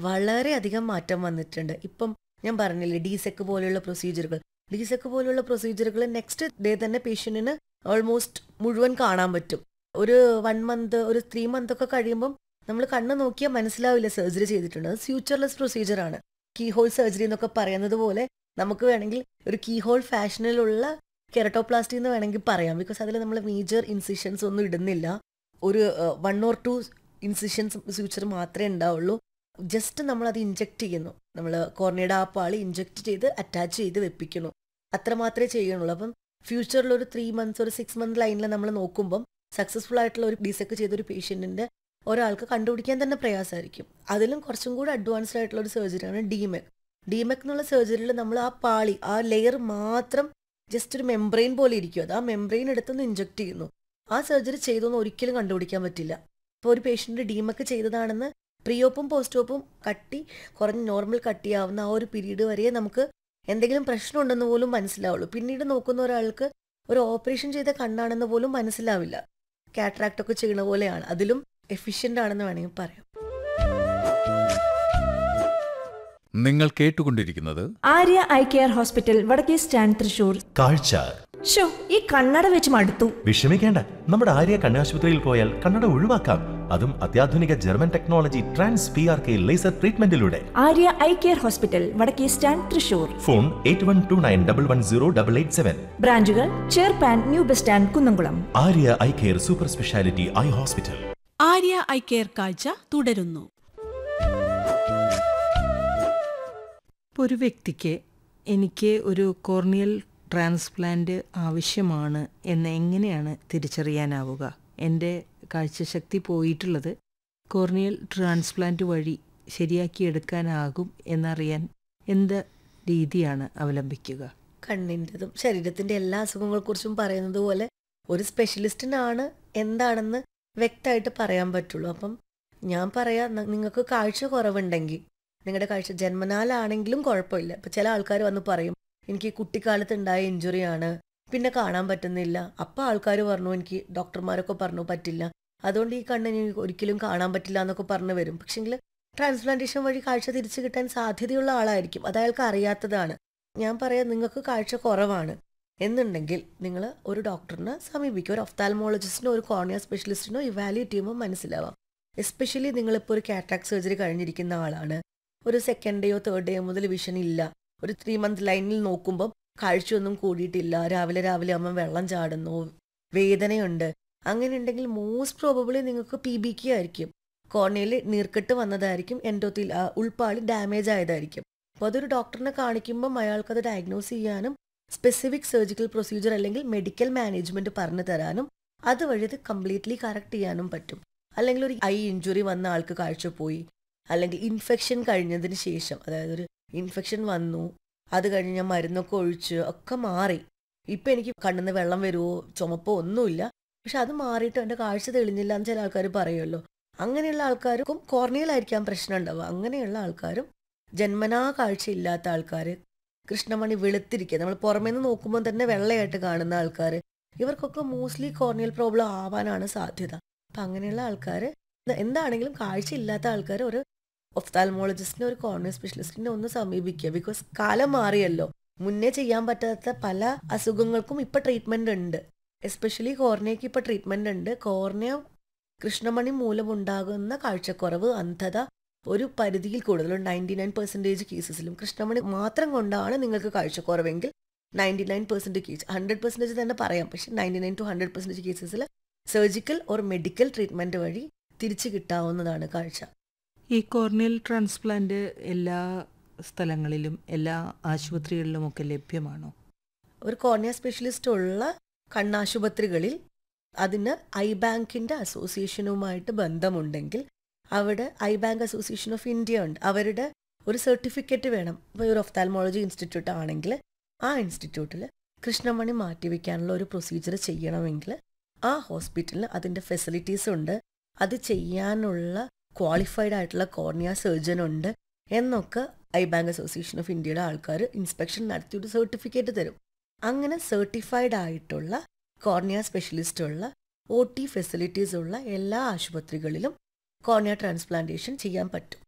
വളരെയധികം മാറ്റം വന്നിട്ടുണ്ട് ഇപ്പം ഞാൻ പറഞ്ഞില്ലേ ഡിസെക്ക് പോലെയുള്ള പ്രൊസീജിയറുകൾ ഡിസെക്ക് പോലെയുള്ള പ്രൊസീജിയറുകൾ നെക്സ്റ്റ് ഡേ തന്നെ പേഷ്യന്റിന് ഓൾമോസ്റ്റ് മുഴുവൻ കാണാൻ പറ്റും ഒരു വൺ മന്ത് ഒരു ത്രീ മന്ത് ഒക്കെ കഴിയുമ്പം നമ്മൾ കണ്ണ് നോക്കിയാൽ മനസ്സിലാവില്ല സർജറി ചെയ്തിട്ടുണ്ട് അത് ഫ്യൂച്ചർലെസ് പ്രൊസീജിയറാണ് കീ ഹോൾ സർജറി എന്നൊക്കെ പറയുന്നത് പോലെ നമുക്ക് വേണമെങ്കിൽ ഒരു കീ ഹോൾ ഫാഷനിലുള്ള കെറട്ടോപ്ലാസ്റ്റി എന്ന് വേണമെങ്കിൽ പറയാം ബിക്കോസ് അതിൽ നമ്മൾ മേജർ ഇൻസിഷൻസ് ഒന്നും ഇടുന്നില്ല ഒരു one or two incisions suture മാത്രമേ ഉണ്ടാവുള്ളൂ ജസ്റ്റ് നമ്മൾ അത് ഇഞ്ചെക്ട് ചെയ്യുന്നു നമ്മൾ കോർണിയുടെ ആ പാളി ഇഞ്ചെക്ട് ചെയ്ത് അറ്റാച്ച് ചെയ്ത് വെപ്പിക്കുന്നു അത്ര മാത്രമേ ചെയ്യുന്നുള്ളൂ അപ്പം ഫ്യൂച്ചറിൽ ഒരു ത്രീ മന്ത്സ് ഒരു സിക്സ് മന്ത് ലൈനിൽ നമ്മൾ നോക്കുമ്പം സക്സസ്ഫുൾ ആയിട്ടുള്ള ഒരു ഡിസെക്ക് ചെയ്ത ഒരു പേഷ്യൻറ്റിൻ്റെ ഒരാൾക്ക് കണ്ടുപിടിക്കാൻ തന്നെ പ്രയാസമായിരിക്കും അതിലും കുറച്ചും കൂടി അഡ്വാൻസ്ഡ് ആയിട്ടുള്ള ഒരു സർജറിയാണ് ഡിമെക് ഡിമെക് എന്നുള്ള സർജറിയിൽ നമ്മൾ ആ പാളി ആ ലെയർ മാത്രം ജസ്റ്റ് ഒരു മെംബ്രെയിൻ പോലെ ഇരിക്കും അത് ആ മെംബ്രെയിൻ എടുത്തൊന്ന് ഇഞ്ചെക്ട് ചെയ്യുന്നു ആ സർജറി ചെയ്തൊന്നും ഒരിക്കലും കണ്ടുപിടിക്കാൻ പറ്റില്ല ഇപ്പോൾ ഒരു പേഷ്യൻ്റ് ഡിമെക്ക് ചെയ്തതാണെന്ന് പ്രിയോപ്പും പോസ്റ്റോപ്പും കട്ടി കുറഞ്ഞ് നോർമൽ കട്ടിയാവുന്ന ആ ഒരു പീരീഡ് വരെ നമുക്ക് എന്തെങ്കിലും പ്രശ്നമുണ്ടെന്ന് പോലും മനസ്സിലാവുള്ളൂ പിന്നീട് നോക്കുന്ന ഒരാൾക്ക് ഒരു ഓപ്പറേഷൻ ചെയ്ത കണ്ണാണെന്ന് പോലും മനസ്സിലാവില്ല കാറ്ററാക്ട് ഒക്കെ ചെയ്യണ പോലെയാണ് അതിലും എഫിഷ്യൻ്റ് ആണെന്ന് വേണമെങ്കിൽ പറയാം നിങ്ങൾ കേട്ടുകൊണ്ടിരിക്കുന്നത് ആര്യ ഐ കെയർ ഹോസ്പിറ്റൽ വടക്കേ സ്റ്റാൻഡ് തൃശൂർ കാഴ്ച ഷോ ഈ കണ്ണട വെച്ച് മടുത്തു വിഷമിക്കേണ്ട നമ്മുടെ ആര്യ കണ്ണാശുപത്രിയിൽ പോയാൽ കണ്ണട ഒഴിവാക്കാം അതും അത്യാധുനിക German technology trans P R K laser ട്രീറ്റ്മെന്റിലൂടെ ആര്യ ഐ കെയർ ഹോസ്പിറ്റൽ വടക്കേ stand Thrissur phone eight one two nine double one zero double eight seven ബ്രാഞ്ചുകൾ ചേർപ്പാൻ new bus stand Kunnamkulam Arya eye care super speciality eye hospital Arya eye care കാഴ്ച തുടരുന്നു ഇപ്പോൾ ഒരു വ്യക്തിക്ക് എനിക്ക് ഒരു കോർണിയൽ ട്രാൻസ്പ്ലാന്റ് ആവശ്യമാണ് എന്ന് എങ്ങനെയാണ് തിരിച്ചറിയാനാവുക എൻ്റെ കാഴ്ചശക്തി പോയിട്ടുള്ളത് കോർണിയൽ ട്രാൻസ്പ്ലാന്റ് വഴി ശരിയാക്കിയെടുക്കാനാകും എന്നറിയാൻ എന്ത് രീതിയാണ് അവലംബിക്കുക കണ്ണിൻ്റെതും ശരീരത്തിൻ്റെ എല്ലാ അസുഖങ്ങളെക്കുറിച്ചും പറയുന്നത് പോലെ ഒരു സ്പെഷ്യലിസ്റ്റിനാണ് എന്താണെന്ന് വ്യക്തമായിട്ട് പറയാൻ പറ്റുള്ളൂ അപ്പം ഞാൻ പറയാം ന- നിങ്ങൾക്ക് കാഴ്ച കുറവുണ്ടെങ്കിൽ നിങ്ങളുടെ കാഴ്ച ജന്മനാലാണെങ്കിലും കുഴപ്പമില്ല ഇപ്പം ചില ആൾക്കാർ വന്ന് പറയും എനിക്ക് കുട്ടിക്കാലത്ത് ഉണ്ടായ ഇഞ്ചുറിയാണ് പിന്നെ കാണാൻ പറ്റുന്നില്ല അപ്പം ആൾക്കാർ പറഞ്ഞു എനിക്ക് ഡോക്ടർമാരൊക്കെ പറഞ്ഞു പറ്റില്ല അതുകൊണ്ട് ഈ കണ്ണിന് എനിക്ക് ഒരിക്കലും കാണാൻ പറ്റില്ല എന്നൊക്കെ പറഞ്ഞു വരും പക്ഷെങ്കിൽ ട്രാൻസ്പ്ലാന്റേഷൻ വഴി കാഴ്ച തിരിച്ചു കിട്ടാൻ സാധ്യതയുള്ള ആളായിരിക്കും അത് അയാൾക്ക് അറിയാത്തതാണ് ഞാൻ പറയാം നിങ്ങൾക്ക് കാഴ്ച കുറവാണ് എന്നുണ്ടെങ്കിൽ നിങ്ങൾ ഒരു ഡോക്ടറിനെ സമീപിക്കുക ഒരു ഒഫ്താൽമോളജിസ്റ്റിനോ ഒരു കോർണിയ സ്പെഷ്യലിസ്റ്റിനോ ഇവാലുവേറ്റ് ചെയ്യുമ്പോൾ മനസ്സിലാവാം എസ്പെഷ്യലി നിങ്ങളിപ്പോൾ ഒരു കാറ്റാക് സർജറി കഴിഞ്ഞിരിക്കുന്ന ആളാണ് ഒരു സെക്കൻഡ് ഡേയോ തേർഡ് ഡേയോ മുതൽ വിഷൻ ഇല്ല ഒരു ത്രീ മന്ത് ലൈനിൽ നോക്കുമ്പോൾ കാഴ്ചയൊന്നും കൂടിയിട്ടില്ല രാവിലെ രാവിലെ ആകുമ്പോൾ വെള്ളം ചാടുന്നു വേദനയുണ്ട് അങ്ങനെ ഉണ്ടെങ്കിൽ മോസ്റ്റ് പ്രോബബിളി നിങ്ങൾക്ക് പി ബി കെ ആയിരിക്കും കോർണിയയിൽ നീർക്കെട്ട് വന്നതായിരിക്കും എൻഡോത്തിൽ ഉൾപ്പാളി ഡാമേജ് ആയതായിരിക്കും അപ്പോൾ അതൊരു ഡോക്ടറിനെ കാണിക്കുമ്പം അയാൾക്കത് ഡയഗ്നോസ് ചെയ്യാനും സ്പെസിഫിക് സർജിക്കൽ പ്രൊസീജിയർ അല്ലെങ്കിൽ മെഡിക്കൽ മാനേജ്മെന്റ് പറഞ്ഞു തരാനും അതുവഴി അത് കംപ്ലീറ്റ്ലി കറക്റ്റ് ചെയ്യാനും പറ്റും അല്ലെങ്കിൽ ഒരു ഐ ഇഞ്ചുറി വന്ന ആൾക്ക് കാഴ്ച പോയി അല്ലെങ്കിൽ ഇൻഫെക്ഷൻ കഴിഞ്ഞതിന് ശേഷം അതായത് ഒരു ഇൻഫെക്ഷൻ വന്നു അത് കഴിഞ്ഞ് ഞാൻ മരുന്നൊക്കെ ഒഴിച്ച് ഒക്കെ മാറി ഇപ്പം എനിക്ക് കണ്ണിന്ന് വെള്ളം വരുമോ ചുമപ്പോ ഒന്നുമില്ല പക്ഷെ അത് മാറിയിട്ട് എൻ്റെ കാഴ്ച തെളിഞ്ഞില്ല എന്ന് ചില ആൾക്കാർ പറയുമല്ലോ അങ്ങനെയുള്ള ആൾക്കാർക്കും കോർണിയലായിരിക്കാം പ്രശ്നം ഉണ്ടാവുക അങ്ങനെയുള്ള ആൾക്കാരും ജന്മനാ കാഴ്ചയില്ലാത്ത ആൾക്കാർ കൃഷ്ണമണി വെളുത്തിരിക്കുക നമ്മൾ പുറമേ നിന്ന് നോക്കുമ്പോൾ തന്നെ വെള്ളയായിട്ട് കാണുന്ന ആൾക്കാർ ഇവർക്കൊക്കെ മോസ്റ്റ്ലി കോർണിയൽ പ്രോബ്ലം ആവാനാണ് സാധ്യത അപ്പം അങ്ങനെയുള്ള ആൾക്കാർ എന്താണെങ്കിലും കാഴ്ചയില്ലാത്ത ആൾക്കാർ ഒരു ഒഫ്താൽമോളജിസ്റ്റിനെ ഒരു കോർണിയൽ സ്പെഷ്യലിസ്റ്റിനെ ഒന്ന് സമീപിക്കുക ബിക്കോസ് കാലം മാറിയല്ലോ മുന്നേ ചെയ്യാൻ പറ്റാത്ത പല അസുഖങ്ങൾക്കും ഇപ്പൊ ട്രീറ്റ്മെന്റ് ഉണ്ട് എസ്പെഷ്യലി കോർണിയക്ക് ഇപ്പൊ ട്രീറ്റ്മെന്റ് ഉണ്ട് കോർണിയ കൃഷ്ണമണി മൂലമുണ്ടാകുന്ന കാഴ്ചക്കുറവ് അന്ധത ഒരു പരിധിയിൽ കൂടുതൽ നയൻറ്റി നയൻ പെർസെൻറ്റേജ് കേസസിലും കൃഷ്ണമണി മാത്രം കൊണ്ടാണ് നിങ്ങൾക്ക് കാഴ്ചക്കുറവെങ്കിൽ ninety nine percentage case hundred percentage തന്നെ പറയാം പക്ഷെ ninety nine to hundred percentage കേസസിൽ സർജിക്കൽ ഓർ മെഡിക്കൽ ട്രീറ്റ്മെന്റ് വഴി തിരിച്ചു കിട്ടാവുന്നതാണ് കാഴ്ച ഈ കോർണിയൽ ട്രാൻസ്പ്ലാന്റ് എല്ലാ സ്ഥലങ്ങളിലും എല്ലാ ആശുപത്രികളിലുമൊക്കെ ലഭ്യമാണോ ഒരു കോർണിയ സ്പെഷ്യലിസ്റ്റ് ഉള്ള കണ്ണാശുപത്രികളിൽ അതിന് ഐ ബാങ്കിന്റെ അസോസിയേഷനുമായിട്ട് ബന്ധമുണ്ടെങ്കിൽ അവിടെ eye bank association of India ഉണ്ട് അവരുടെ ഒരു സർട്ടിഫിക്കറ്റ് വേണം ഇപ്പോൾ ഒരു ഒഫ്താൽമോളജി ഇൻസ്റ്റിറ്റ്യൂട്ട് ആണെങ്കിൽ ആ ഇൻസ്റ്റിറ്റ്യൂട്ടിൽ കൃഷ്ണമണി മാറ്റിവെക്കാനുള്ള ഒരു പ്രൊസീജിയർ ചെയ്യണമെങ്കിൽ ആ ഹോസ്പിറ്റലിൽ അതിൻ്റെ ഫെസിലിറ്റീസ് ഉണ്ട് അത് ചെയ്യാനുള്ള ക്വാളിഫൈഡ് ആയിട്ടുള്ള കോർണിയ സർജൻ ഉണ്ട് എന്നൊക്കെ ഐ ബാങ്ക് അസോസിയേഷൻ ഓഫ് ഇന്ത്യയുടെ ആൾക്കാർ ഇൻസ്പെക്ഷൻ നടത്തി ഒരു സർട്ടിഫിക്കറ്റ് തരും അങ്ങനെ സർട്ടിഫൈഡ് ആയിട്ടുള്ള കോർണിയ സ്പെഷ്യലിസ്റ്റ് ഉള്ള ഒ ടി ഫെസിലിറ്റീസ് ഉള്ള എല്ലാ ആശുപത്രികളിലും കോർണിയ ട്രാൻസ്പ്ലാന്റേഷൻ ചെയ്യാൻ പറ്റും